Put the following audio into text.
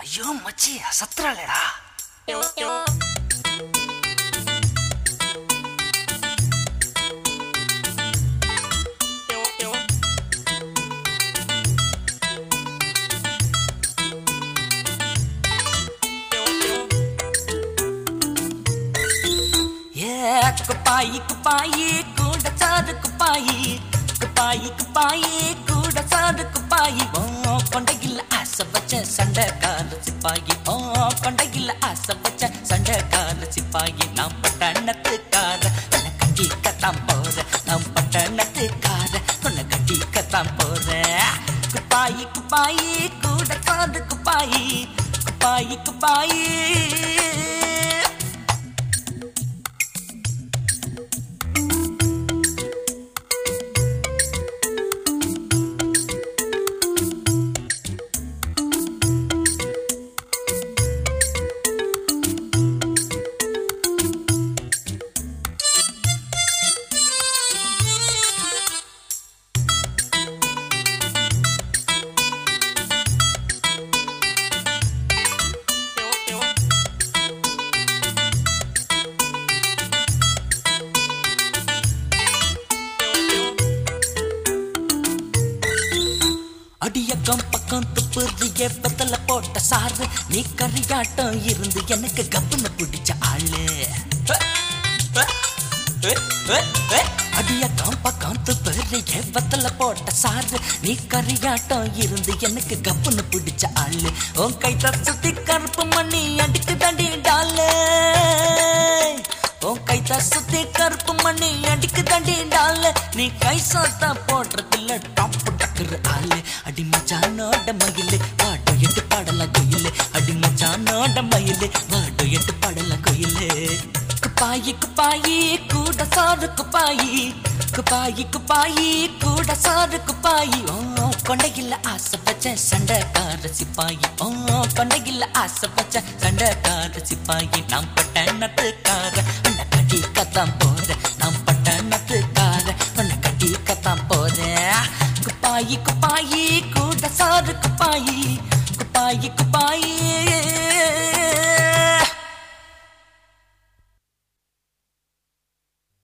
ஐயோ மச்சி சத்துறாளேடா ஏ குப்பாயி குப்பாயி கூட சாது குப்பாயி குப்பாயி குப்பாயி கூட சாது குப்பாயி ஓ கொண்டையில் ஆசை வச்ச சண்டை கால சிப்பாயி ஓ கொண்டையில் ஆசை வச்ச சண்டை கால சிப்பாயி நாம் பட்டணத்துக்கார உன்னை கட்டி கத்தாம் போற நாம் பட்டணத்துக்கார உன்னை கட்டி கத்தாம் போற குப்பாயி குப்பாயி கூட சாது குப்பாயி குப்பாயி குப்பாயி அடியக்கம் பக்கம் துப்புறிய பத்தல போட்ட சாரு நீ கரியாட்டம் இருந்து எனக்கு கப்புன்னு பிடிச்ச ஆளு அடியக்கம் பக்கம் துப்புறிய பத்தல போட்ட சாரு நீ கரியாட்டம் இருந்து எனக்கு கப்புன்னு பிடிச்ச ஆளு உன் கை சுத்தி கருப்பு மணி அடிக்கு தண்டி டாலே உன் கை சுத்தி கருப்பு மணி அடிக்கு தண்டி டால நீ கை சாத்தா போடுறதில்ல டாப் டக்குரு ஆளு அடி மச்சானோட மயிலு வாடோ எட்டு பாடல கோயிலு அடி மச்சானோட மயிலு வாடோ எட்டு பாடல கோயிலு குப்பாயி குப்பாயி கூட சாரு குப்பாயி குப்பாயி குப்பாயி கூட சாரு குப்பாயி ஓ கொண்டையில் ஆசை வச்ச சண்டைக்கார சிப்பாயி ஓ கொண்டையில் ஆசை வச்ச சண்டைக்கார சிப்பாயி நாம் பட்டணத்துக்கார உன்னை கட்டி கத்தாம் போற நாம் பட்டணத்துக்கார உன்னை கட்டி கத்தாம் போற குப்பாயி குப்பாயி கூட சாரு குப்பாயி குப்பாயி குப்பாயி